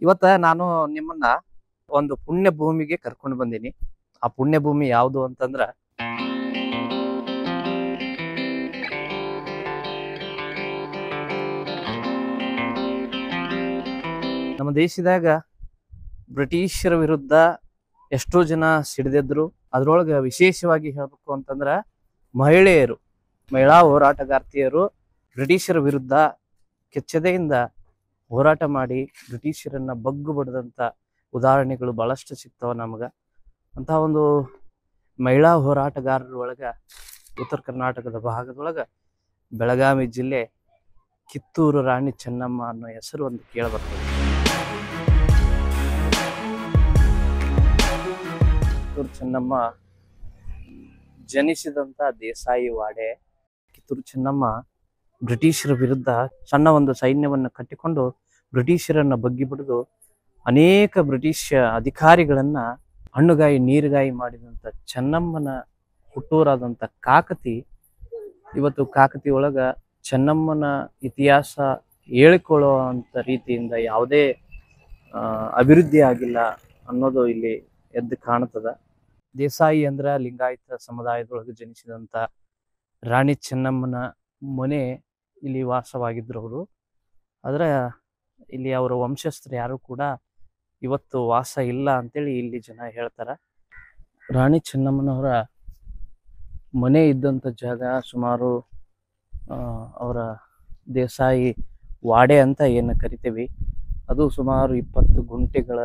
ಇವತ್ತ ನಾನು ನಿಮ್ಮನ್ನ ಒಂದು ಪುಣ್ಯ ಭೂಮಿಗೆ ಕರ್ಕೊಂಡು ಬಂದೀನಿ ಆ ಪುಣ್ಯ ಭೂಮಿ ಯಾವುದು ಅಂತಂದ್ರ ನಮ್ಮ ದೇಶದಾಗ ಬ್ರಿಟಿಷರ ವಿರುದ್ಧ ಎಷ್ಟೋ ಜನ ಸಿಡಿದಿದ್ರು ಅದ್ರೊಳಗ ವಿಶೇಷವಾಗಿ ಹೇಳ್ಬೇಕು ಅಂತಂದ್ರ ಮಹಿಳೆಯರು ಮಹಿಳಾ ಹೋರಾಟಗಾರ್ತಿಯರು ಬ್ರಿಟಿಷರ ವಿರುದ್ಧ ಕೆಚ್ಚದೆಯಿಂದ ಹೋರಾಟ ಮಾಡಿ ಬ್ರಿಟಿಷರನ್ನ ಬಗ್ಗು ಬಡದಂತ ಉದಾಹರಣೆಗಳು ಬಹಳಷ್ಟು ಸಿಗ್ತಾವ ನಮಗ ಅಂತ ಒಂದು ಮಹಿಳಾ ಹೋರಾಟಗಾರರ ಒಳಗ ಉತ್ತರ ಕರ್ನಾಟಕದ ಭಾಗದೊಳಗ ಬೆಳಗಾವಿ ಜಿಲ್ಲೆ ಕಿತ್ತೂರು ರಾಣಿ ಚೆನ್ನಮ್ಮ ಅನ್ನೋ ಹೆಸರು ಒಂದು ಕೇಳಬರ್ತದೆ ಕಿತ್ತೂರು ಚೆನ್ನಮ್ಮ ಜನಿಸಿದಂತ ದೇಸಾಯಿ ವಾಡೆ ಕಿತ್ತೂರು ಚೆನ್ನಮ್ಮ ಬ್ರಿಟಿಷರ ವಿರುದ್ಧ ಸಣ್ಣ ಒಂದು ಸೈನ್ಯವನ್ನು ಕಟ್ಟಿಕೊಂಡು ಬ್ರಿಟಿಷರನ್ನ ಬಗ್ಗಿ ಬಿಡಿದು ಅನೇಕ ಬ್ರಿಟಿಷ್ ಅಧಿಕಾರಿಗಳನ್ನ ಹಣ್ಣುಗಾಯಿ ನೀರುಗಾಯಿ ಮಾಡಿದಂತ ಚೆನ್ನಮ್ಮನ ಹುಟ್ಟೂರಾದಂತ ಕಾಕತಿ ಇವತ್ತು ಕಾಕತಿ ಒಳಗ ಚೆನ್ನಮ್ಮನ ಇತಿಹಾಸ ಹೇಳಿಕೊಳ್ಳುವಂತ ರೀತಿಯಿಂದ ಯಾವುದೇ ಆ, ಅಭಿವೃದ್ಧಿ ಆಗಿಲ್ಲ ಅನ್ನೋದು ಇಲ್ಲಿ ಎದ್ದು ಕಾಣ್ತದ ದೇಸಾಯಿ ಅಂದ್ರ ಲಿಂಗಾಯತ ಸಮುದಾಯದೊಳಗೆ ಜನಿಸಿದಂತ ರಾಣಿ ಚೆನ್ನಮ್ಮನ ಮನೆ ಇಲ್ಲಿ ವಾಸವಾಗಿದ್ರು ಅವರು ಆದ್ರೆ ಇಲ್ಲಿ ಅವರ ವಂಶಸ್ಥರು ಯಾರು ಕೂಡ ಇವತ್ತು ವಾಸ ಇಲ್ಲ ಅಂತೇಳಿ ಇಲ್ಲಿ ಜನ ಹೇಳ್ತಾರ ರಾಣಿ ಚೆನ್ನಮ್ಮನವರ ಮನೆ ಇದ್ದಂಥ ಜಾಗ ಸುಮಾರು ಆ, ಅವರ ದೇಸಾಯಿ ವಾಡೆ ಅಂತ ಏನು ಕರಿತೀವಿ ಅದು ಸುಮಾರು ಇಪ್ಪತ್ತು ಗುಂಟೆಗಳ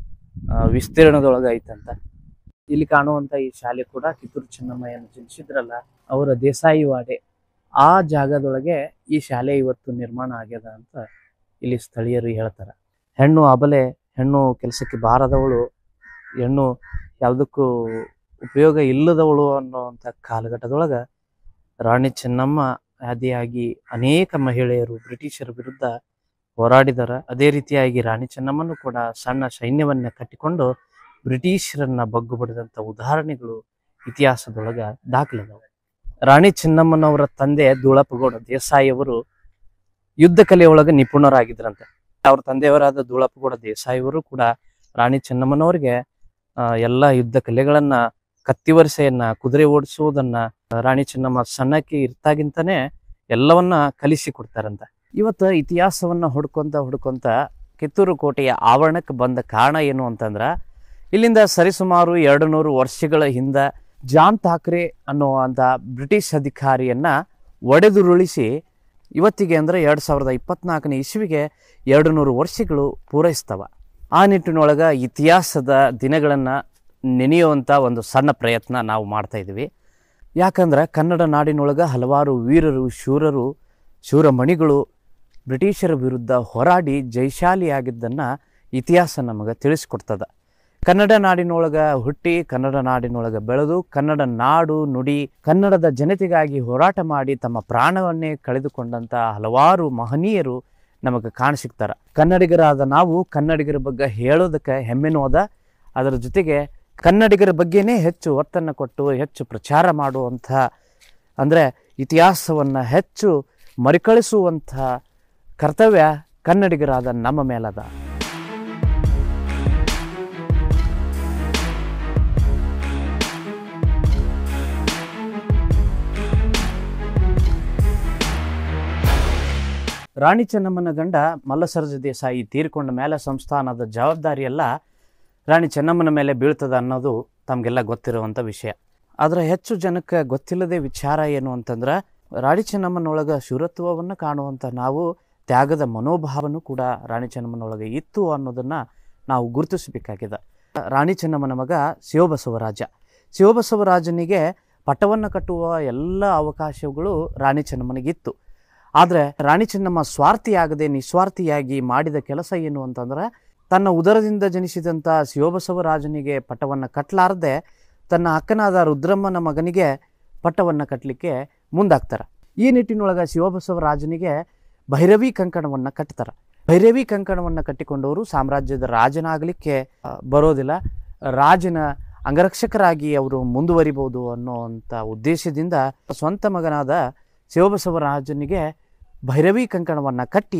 ಆ, ವಿಸ್ತೀರ್ಣದೊಳಗೆ ಐತಂತ ಇಲ್ಲಿ ಕಾಣುವಂತ ಈ ಶಾಲೆ ಕೂಡ ಕಿತ್ತೂರು ಚೆನ್ನಮ್ಮಯ್ಯನ ಜನಿಸಿದ್ರಲ್ಲ ಅವರ ದೇಸಾಯಿ ವಾಡೆ ಆ ಜಾಗದೊಳಗೆ ಈ ಶಾಲೆ ಇವತ್ತು ನಿರ್ಮಾಣ ಆಗ್ಯದ ಅಂತ ಇಲ್ಲಿ ಸ್ಥಳೀಯರು ಹೇಳ್ತಾರ ಹೆಣ್ಣು ಅಬಲೆ ಹೆಣ್ಣು ಕೆಲಸಕ್ಕೆ ಬಾರದವಳು ಹೆಣ್ಣು ಯಾವುದಕ್ಕೂ ಉಪಯೋಗ ಇಲ್ಲದವಳು ಅನ್ನುವಂಥ ಕಾಲಘಟ್ಟದೊಳಗ ರಾಣಿ ಚೆನ್ನಮ್ಮ ಆದಿಯಾಗಿ ಅನೇಕ ಮಹಿಳೆಯರು ಬ್ರಿಟಿಷರ ವಿರುದ್ಧ ಹೋರಾಡಿದಾರ ಅದೇ ರೀತಿಯಾಗಿ ರಾಣಿ ಚೆನ್ನಮ್ಮನು ಕೂಡ ಸಣ್ಣ ಸೈನ್ಯವನ್ನ ಕಟ್ಟಿಕೊಂಡು ಬ್ರಿಟಿಷರನ್ನ ಬಗ್ಗು ಬಡಿದಂತ ಉದಾಹರಣೆಗಳು ಇತಿಹಾಸದೊಳಗ ದಾಖಲಾದವು ರಾಣಿ ಚೆನ್ನಮ್ಮನವರ ತಂದೆ ದುಳಪಗೌಡ ದೇಸಾಯಿ ಅವರು ಯುದ್ಧ ಕಲೆಯೊಳಗ ನಿಪುಣರಾಗಿದ್ರಂತೆ ಅವ್ರ ತಂದೆಯವರಾದ ದುಳಪಗೌಡ ದೇಸಾಯಿ ಅವರು ಕೂಡ ರಾಣಿ ಚೆನ್ನಮ್ಮನವರಿಗೆ ಆ, ಎಲ್ಲ ಯುದ್ಧ ಕಲೆಗಳನ್ನ ಕತ್ತಿವರಿಸೆಯನ್ನ ಕುದುರೆ ಓಡಿಸುವುದನ್ನ ರಾಣಿ ಚೆನ್ನಮ್ಮ ಸಣ್ಣಕ್ಕೆ ಇರ್ತಾಗಿಂತಾನೆ ಎಲ್ಲವನ್ನ ಕಲಿಸಿ ಕೊಡ್ತಾರಂತ ಇವತ್ತು ಇತಿಹಾಸವನ್ನ ಹುಡ್ಕೊಂತ ಹುಡ್ಕೊಂತ ಕಿತ್ತೂರು ಕೋಟೆಯ ಆವರಣಕ್ಕೆ ಬಂದ ಕಾರಣ ಏನು ಅಂತಂದ್ರ ಇಲ್ಲಿಂದ ಸರಿಸುಮಾರು ಎರಡು ನೂರು ವರ್ಷಗಳ ಹಿಂದ ಜಾನ್ ಥಾಕ್ರೆ ಅನ್ನುವಂಥ ಬ್ರಿಟಿಷ್ ಅಧಿಕಾರಿಯನ್ನ ಒಡೆದುರುಳಿಸಿ ಇವತ್ತಿಗೆ ಅಂದ್ರೆ ಎರಡ್ ಸಾವಿರದ ಇಪ್ಪತ್ನಾಲ್ಕನೇ ಇಸ್ವಿಗೆ ಎರಡು ನೂರು ವರ್ಷಗಳು ಪೂರೈಸ್ತವ ಆ ನಿಟ್ಟಿನೊಳಗ ಇತಿಹಾಸದ ದಿನಗಳನ್ನ ನೆನೆಯುವಂತ ಒಂದು ಸಣ್ಣ ಪ್ರಯತ್ನ ನಾವು ಮಾಡ್ತಾ ಇದ್ದೀವಿ ಯಾಕಂದ್ರೆ ಕನ್ನಡ ನಾಡಿನೊಳಗ ಹಲವಾರು ವೀರರು ಶೂರರು ಶೂರಮಣಿಗಳು ಬ್ರಿಟಿಷರ ವಿರುದ್ಧ ಹೋರಾಡಿ ಜಯಶಾಲಿಯಾಗಿದ್ದನ್ನ ಇತಿಹಾಸ ನಮಗೆ ತಿಳಿಸ್ಕೊಡ್ತದ ಕನ್ನಡ ನಾಡಿನೊಳಗ ಹುಟ್ಟಿ ಕನ್ನಡ ನಾಡಿನೊಳಗ ಬೆಳೆದು ಕನ್ನಡ ನಾಡು ನುಡಿ ಕನ್ನಡದ ಜನತೆಗಾಗಿ ಹೋರಾಟ ಮಾಡಿ ತಮ್ಮ ಪ್ರಾಣವನ್ನೇ ಕಳೆದುಕೊಂಡಂತ ಹಲವಾರು ಮಹನೀಯರು ನಮಗೆ ಕಾಣಸಿಗ್ತಾರ ಕನ್ನಡಿಗರಾದ ನಾವು ಕನ್ನಡಿಗರ ಬಗ್ಗೆ ಹೇಳೋದಕ್ಕೆ ಹೆಮ್ಮೆನೂ ಅದ ಅದರ ಜೊತೆಗೆ ಕನ್ನಡಿಗರ ಬಗ್ಗೆನೇ ಹೆಚ್ಚು ಒತ್ತನ್ನು ಕೊಟ್ಟು ಹೆಚ್ಚು ಪ್ರಚಾರ ಮಾಡುವಂಥ ಅಂದರೆ ಇತಿಹಾಸವನ್ನು ಹೆಚ್ಚು ಮರುಕಳಿಸುವಂಥ ಕರ್ತವ್ಯ ಕನ್ನಡಿಗರಾದ ನಮ್ಮ ಮೇಲದ ರಾಣಿ ಚೆನ್ನಮ್ಮನ ಗಂಡ ಮಲ್ಲಸರ್ಜ ದೇಸಾಯಿ ತೀರಿಕೊಂಡ ಮೇಲೆ ಸಂಸ್ಥಾನದ ಜವಾಬ್ದಾರಿ ಎಲ್ಲ ರಾಣಿ ಚೆನ್ನಮ್ಮನ ಮೇಲೆ ಬೀಳ್ತದ ಅನ್ನೋದು ತಮಗೆಲ್ಲ ಗೊತ್ತಿರುವಂಥ ವಿಷಯ ಆದರೆ ಹೆಚ್ಚು ಜನಕ್ಕೆ ಗೊತ್ತಿಲ್ಲದೆ ವಿಚಾರ ಏನು ಅಂತಂದ್ರೆ ರಾಣಿ ಚೆನ್ನಮ್ಮನೊಳಗೆ ಶೂರತ್ವವನ್ನು ಕಾಣುವಂಥ ನಾವು ತ್ಯಾಗದ ಮನೋಭಾವನೂ ಕೂಡ ರಾಣಿ ಚೆನ್ನಮ್ಮನೊಳಗೆ ಇತ್ತು ಅನ್ನೋದನ್ನು ನಾವು ಗುರುತಿಸಬೇಕಾಗಿದೆ ರಾಣಿ ಚೆನ್ನಮ್ಮನ ಮಗ ಶಿವಬಸವರಾಜ ಶಿವಬಸವರಾಜನಿಗೆ ಪಟ್ಟವನ್ನು ಕಟ್ಟುವ ಎಲ್ಲ ಅವಕಾಶಗಳು ರಾಣಿ ಚೆನ್ನಮ್ಮನಿಗಿತ್ತು ಆದರೆ ರಾಣಿ ಚೆನ್ನಮ್ಮ ಸ್ವಾರ್ಥಿಯಾಗದೆ ನಿಸ್ವಾರ್ಥಿಯಾಗಿ ಮಾಡಿದ ಕೆಲಸ ಏನು ಅಂತಂದ್ರೆ ತನ್ನ ಉದರದಿಂದ ಜನಿಸಿದಂಥ ಶಿವಬಸವರಾಜನಿಗೆ ಪಟ್ಟವನ್ನು ಕಟ್ಟಲಾರದೆ ತನ್ನ ಅಕ್ಕನಾದ ರುದ್ರಮ್ಮನ ಮಗನಿಗೆ ಪಟ್ಟವನ್ನು ಕಟ್ಟಲಿಕ್ಕೆ ಮುಂದಾಗ್ತಾರೆ ಈ ನಿಟ್ಟಿನೊಳಗೆ ಶಿವಬಸವರಾಜನಿಗೆ ಭೈರವಿ ಕಂಕಣವನ್ನು ಕಟ್ತಾರೆ ಭೈರವಿ ಕಂಕಣವನ್ನು ಕಟ್ಟಿಕೊಂಡವರು ಸಾಮ್ರಾಜ್ಯದ ರಾಜನಾಗಲಿಕ್ಕೆ ಆ, ಬರೋದಿಲ್ಲ ರಾಜನ ಅಂಗರಕ್ಷಕರಾಗಿ ಅವರು ಮುಂದುವರಿಬಹುದು ಅನ್ನೋವಂಥ ಉದ್ದೇಶದಿಂದ ಸ್ವಂತ ಮಗನಾದ ಶಿವಬಸವರಾಜನಿಗೆ ಭೈರವಿ ಕಂಕಣವನ್ನು ಕಟ್ಟಿ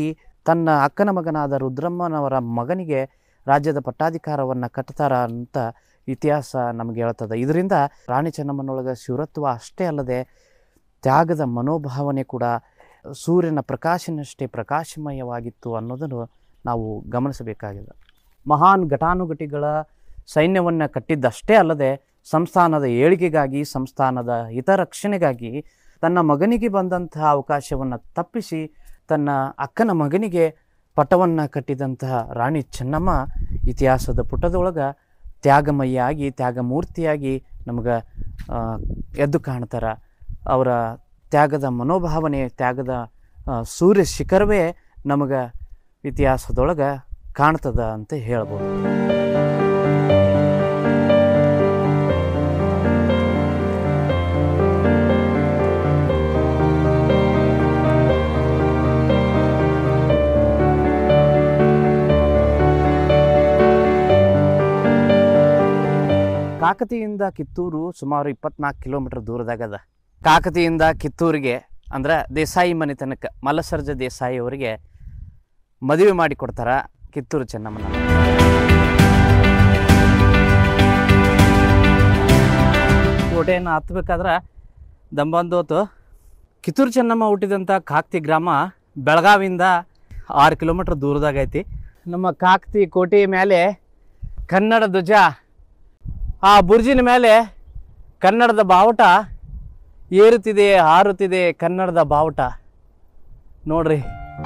ತನ್ನ ಅಕ್ಕನ ಮಗನಾದ ರುದ್ರಮ್ಮನವರ ಮಗನಿಗೆ ರಾಜ್ಯದ ಪಟ್ಟಾಧಿಕಾರವನ್ನು ಕಟ್ತಾರ ಅಂತ ಇತಿಹಾಸ ನಮಗೆ ಹೇಳ್ತದೆ ಇದರಿಂದ ರಾಣಿ ಚೆನ್ನಮ್ಮನೊಳಗೆ ಶಿವರತ್ವ ಅಷ್ಟೇ ಅಲ್ಲದೆ ತ್ಯಾಗದ ಮನೋಭಾವನೆ ಕೂಡ ಸೂರ್ಯನ ಪ್ರಕಾಶನಷ್ಟೇ ಪ್ರಕಾಶಮಯವಾಗಿತ್ತು ಅನ್ನೋದನ್ನು ನಾವು ಗಮನಿಸಬೇಕಾಗಿದೆ ಮಹಾನ್ ಘಟಾನುಘಟಿಗಳ ಸೈನ್ಯವನ್ನು ಕಟ್ಟಿದ್ದಷ್ಟೇ ಅಲ್ಲದೆ ಸಂಸ್ಥಾನದ ಏಳಿಗೆಗಾಗಿ ಸಂಸ್ಥಾನದ ಹಿತರಕ್ಷಣೆಗಾಗಿ ತನ್ನ ಮಗನಿಗೆ ಬಂದಂತಹ ಅವಕಾಶವನ್ನು ತಪ್ಪಿಸಿ ತನ್ನ ಅಕ್ಕನ ಮಗನಿಗೆ ಪಟವನ್ನು ಕಟ್ಟಿದಂತಹ ರಾಣಿ ಚೆನ್ನಮ್ಮ ಇತಿಹಾಸದ ಪುಟದೊಳಗೆ ತ್ಯಾಗಮಯಿಯಾಗಿ ತ್ಯಾಗಮೂರ್ತಿಯಾಗಿ ನಮಗೆ ಎದ್ದು ಕಾಣ್ತಾರೆ ಅವರ ತ್ಯಾಗದ ಮನೋಭಾವನೆ ತ್ಯಾಗದ ಆ, ಸೂರ್ಯ ಶಿಖರವೇ ನಮಗೆ ಇತಿಹಾಸದೊಳಗೆ ಕಾಣ್ತದ ಅಂತ ಹೇಳ್ಬೋದು ಕಾಕತಿಯಿಂದ ಕಿತ್ತೂರು ಸುಮಾರು ಇಪ್ಪತ್ನಾಲ್ಕು ಕಿಲೋಮೀಟರ್ ದೂರದಾಗದ ಕಾಕತಿಯಿಂದ ಕಿತ್ತೂರಿಗೆ ಅಂದ್ರೆ ದೇಸಾಯಿ ಮನೆತನಕ್ಕೆ ಮಲ್ಲಸರ್ಜ ದೇಸಾಯಿ ಅವರಿಗೆ ಮದುವೆ ಮಾಡಿ ಕೊಡ್ತಾರ ಕಿತ್ತೂರು ಚೆನ್ನಮ್ಮನ ಕೋಟೆಯನ್ನು ಹತ್ಬೇಕಾದ್ರೆ ದಂಬಂದೋತು ಕಿತ್ತೂರು ಚೆನ್ನಮ್ಮ ಹುಟ್ಟಿದಂಥ ಕಾಕ್ತಿ ಗ್ರಾಮ ಬೆಳಗಾವಿಯಿಂದ ಆರು ಕಿಲೋಮೀಟ್ರ್ ದೂರದಾಗ ಐತಿ ನಮ್ಮ ಕಾಕ್ತಿ ಕೋಟೆ ಮೇಲೆ ಕನ್ನಡ ಧ್ವಜ ಆ ಬುರ್ಜಿನ ಮೇಲೆ ಕನ್ನಡದ ಬಾವುಟ ಏರುತ್ತಿದೆ ಹಾರುತ್ತಿದೆ ಕನ್ನಡದ ಬಾವುಟ ನೋಡ್ರಿ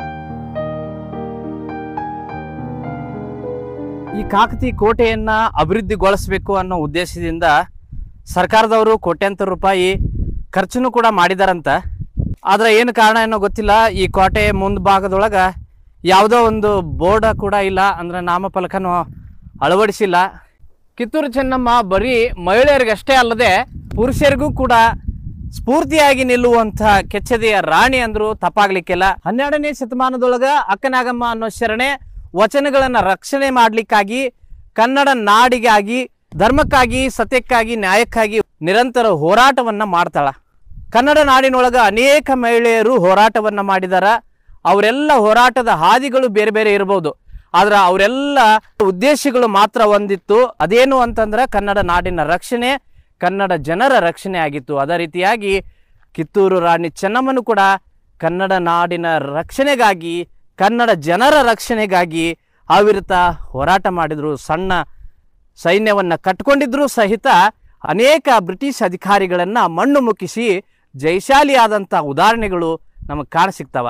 ಈ ಕಾಕತಿ ಕೋಟೆಯನ್ನ ಅಭಿವೃದ್ಧಿಗೊಳಿಸಬೇಕು ಅನ್ನೋ ಉದ್ದೇಶದಿಂದ ಸರ್ಕಾರದವರು ಕೋಟ್ಯಾಂತರ ರೂಪಾಯಿ ಖರ್ಚನ್ನು ಕೂಡ ಮಾಡಿದಾರಂತ ಆದ್ರೆ ಏನು ಕಾರಣ ಏನೋ ಗೊತ್ತಿಲ್ಲ ಈ ಕೋಟೆ ಮುಂಭಾಗದೊಳಗ ಯಾವುದೋ ಒಂದು ಬೋರ್ಡ ಕೂಡ ಇಲ್ಲ ಅಂದ್ರೆ ನಾಮಫಲಕನೂ ಅಳವಡಿಸಿಲ್ಲ ಕಿತ್ತೂರು ಚೆನ್ನಮ್ಮ ಬರೀ ಮಹಿಳೆಯರಿಗಷ್ಟೇ ಅಲ್ಲದೆ ಪುರುಷರಿಗೂ ಕೂಡ ಸ್ಫೂರ್ತಿಯಾಗಿ ನಿಲ್ಲುವಂಥ ಕೆಚ್ಚದೆಯ ರಾಣಿ ಅಂದ್ರು ತಪ್ಪಾಗ್ಲಿಕ್ಕಿಲ್ಲ ಹನ್ನೆರಡನೇ ಶತಮಾನದೊಳಗ ಅಕ್ಕನಾಗಮ್ಮ ಅನ್ನೋ ಶರಣೆ ವಚನಗಳನ್ನ ರಕ್ಷಣೆ ಮಾಡ್ಲಿಕ್ಕಾಗಿ ಕನ್ನಡ ನಾಡಿಗಾಗಿ ಧರ್ಮಕ್ಕಾಗಿ ಸತ್ಯಕ್ಕಾಗಿ ನ್ಯಾಯಕ್ಕಾಗಿ ನಿರಂತರ ಹೋರಾಟವನ್ನ ಮಾಡ್ತಾಳ ಕನ್ನಡ ನಾಡಿನೊಳಗ ಅನೇಕ ಮಹಿಳೆಯರು ಹೋರಾಟವನ್ನ ಮಾಡಿದಾರ ಅವರೆಲ್ಲ ಹೋರಾಟದ ಹಾದಿಗಳು ಬೇರೆ ಬೇರೆ ಇರಬಹುದು ಆದ್ರೆ ಅವರೆಲ್ಲ ಉದ್ದೇಶಗಳು ಮಾತ್ರ ಒಂದಿತ್ತು ಅದೇನು ಅಂತಂದ್ರೆ ಕನ್ನಡ ನಾಡಿನ ರಕ್ಷಣೆ ಕನ್ನಡ ಜನರ ರಕ್ಷಣೆ ಆಗಿತ್ತು ಅದೇ ರೀತಿಯಾಗಿ ಕಿತ್ತೂರು ರಾಣಿ ಚೆನ್ನಮ್ಮನು ಕೂಡ ಕನ್ನಡ ನಾಡಿನ ರಕ್ಷಣೆಗಾಗಿ ಕನ್ನಡ ಜನರ ರಕ್ಷಣೆಗಾಗಿ ಅವಿರತ ಹೋರಾಟ ಮಾಡಿದ್ರು ಸಣ್ಣ ಸೈನ್ಯವನ್ನ ಕಟ್ಕೊಂಡಿದ್ರು ಸಹಿತ ಅನೇಕ ಬ್ರಿಟಿಷ್ ಅಧಿಕಾರಿಗಳನ್ನ ಮಣ್ಣು ಮುಕ್ಕಿಸಿ ಜಯಶಾಲಿಯಾದಂಥ ಉದಾಹರಣೆಗಳು ನಮಗೆ ಕಾಣಸಿಗ್ತಾವ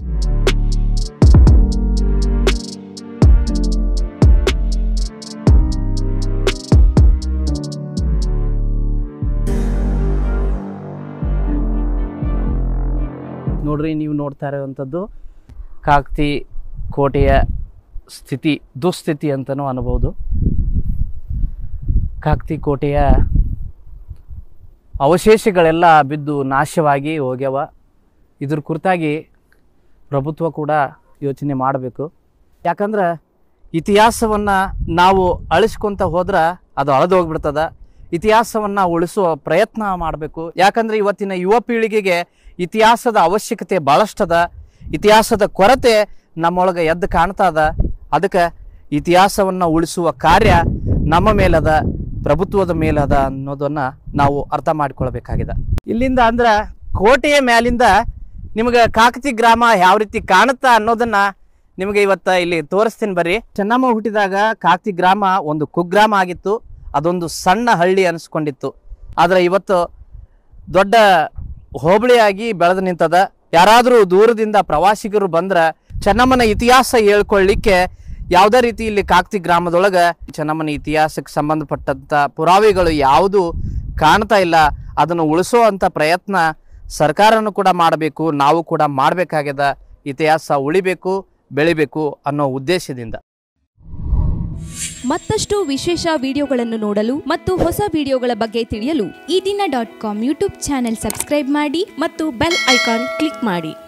ನೋಡ್ರಿ ನೀವು ನೋಡ್ತಾ ಇರುವಂಥದ್ದು ಕಾಕ್ತಿ ಕೋಟೆಯ ಸ್ಥಿತಿ ದುಸ್ಥಿತಿ ಅಂತಲೂ ಅನ್ಬೋದು ಕಾಕ್ತಿ ಕೋಟೆಯ ಅವಶೇಷಗಳೆಲ್ಲ ಬಿದ್ದು ನಾಶವಾಗಿ ಹೋಗ್ಯವ ಇದ್ರ ಕುರಿತಾಗಿ ಪ್ರಭುತ್ವ ಕೂಡ ಯೋಚನೆ ಮಾಡಬೇಕು ಯಾಕಂದ್ರೆ ಇತಿಹಾಸವನ್ನು ನಾವು ಅಳಿಸ್ಕೊಂತ ಹೋದ್ರೆ ಅದು ಅಳದು ಹೋಗ್ಬಿಡ್ತದ ಇತಿಹಾಸವನ್ನು ಉಳಿಸುವ ಪ್ರಯತ್ನ ಮಾಡಬೇಕು ಯಾಕಂದ್ರೆ ಇವತ್ತಿನ ಯುವ ಪೀಳಿಗೆಗೆ ಇತಿಹಾಸದ ಅವಶ್ಯಕತೆ ಭಾಳಷ್ಟದ ಇತಿಹಾಸದ ಕೊರತೆ ನಮ್ಮೊಳಗೆ ಎದ್ದು ಕಾಣ್ತಾ ಅದ ಅದಕ್ಕೆ ಇತಿಹಾಸವನ್ನು ಉಳಿಸುವ ಕಾರ್ಯ ನಮ್ಮ ಮೇಲದ ಪ್ರಭುತ್ವದ ಮೇಲದ ಅನ್ನೋದನ್ನ ನಾವು ಅರ್ಥ ಮಾಡ್ಕೊಳ್ಬೇಕಾಗಿದೆ ಇಲ್ಲಿಂದ ಅಂದ್ರೆ ಕೋಟೆಯ ಮ್ಯಾಲಿಂದ ನಿಮಗೆ ಕಾಕತಿ ಗ್ರಾಮ ಯಾವ ರೀತಿ ಕಾಣುತ್ತಾ ಅನ್ನೋದನ್ನ ನಿಮಗೆ ಇವತ್ತ ಇಲ್ಲಿ ತೋರಿಸ್ತೀನಿ ಬರ್ರಿ ಚೆನ್ನಮ್ಮ ಹುಟ್ಟಿದಾಗ ಕಾಕತಿ ಗ್ರಾಮ ಒಂದು ಕುಗ್ರಾಮ ಆಗಿತ್ತು ಅದೊಂದು ಸಣ್ಣ ಹಳ್ಳಿ ಅನಿಸ್ಕೊಂಡಿತ್ತು ಆದ್ರೆ ಇವತ್ತು ದೊಡ್ಡ ಹೋಬಳಿಯಾಗಿ ಬೆಳೆದು ನಿಂತದ ಯಾರಾದರೂ ದೂರದಿಂದ ಪ್ರವಾಸಿಗರು ಬಂದ್ರ ಚೆನ್ನಮ್ಮನ ಇತಿಹಾಸ ಹೇಳ್ಕೊಳ್ಳಿಕ್ಕೆ ಯಾವುದೇ ರೀತಿ ಇಲ್ಲಿ ಕಾಕ್ತಿ ಗ್ರಾಮದೊಳಗ ಚೆನ್ನಮ್ಮನ ಇತಿಹಾಸಕ್ಕೆ ಸಂಬಂಧಪಟ್ಟಂತ ಪುರಾವೆಗಳು ಯಾವುದು ಕಾಣ್ತಾ ಇಲ್ಲ ಅದನ್ನು ಉಳಿಸುವಂತ ಪ್ರಯತ್ನ ಸರ್ಕಾರನು ಕೂಡ ಮಾಡಬೇಕು ನಾವು ಕೂಡ ಮಾಡಬೇಕಾಗ್ಯದ ಇತಿಹಾಸ ಉಳಿಬೇಕು ಬೆಳಿಬೇಕು ಅನ್ನೋ ಉದ್ದೇಶದಿಂದ ಮತ್ತಷ್ಟು ವಿಶೇಷ ವಿಡಿಯೋಗಳನ್ನು ನೋಡಲು ಮತ್ತು ಹೊಸ ವಿಡಿಯೋಗಳ ಬಗ್ಗೆ ತಿಳಿಯಲು ಈ ದಿನ dot com YouTube channel subscribe ಮಾಡಿ ಮತ್ತು ಬೆಲ್ ಐಕಾನ್ ಕ್ಲಿಕ್ ಮಾಡಿ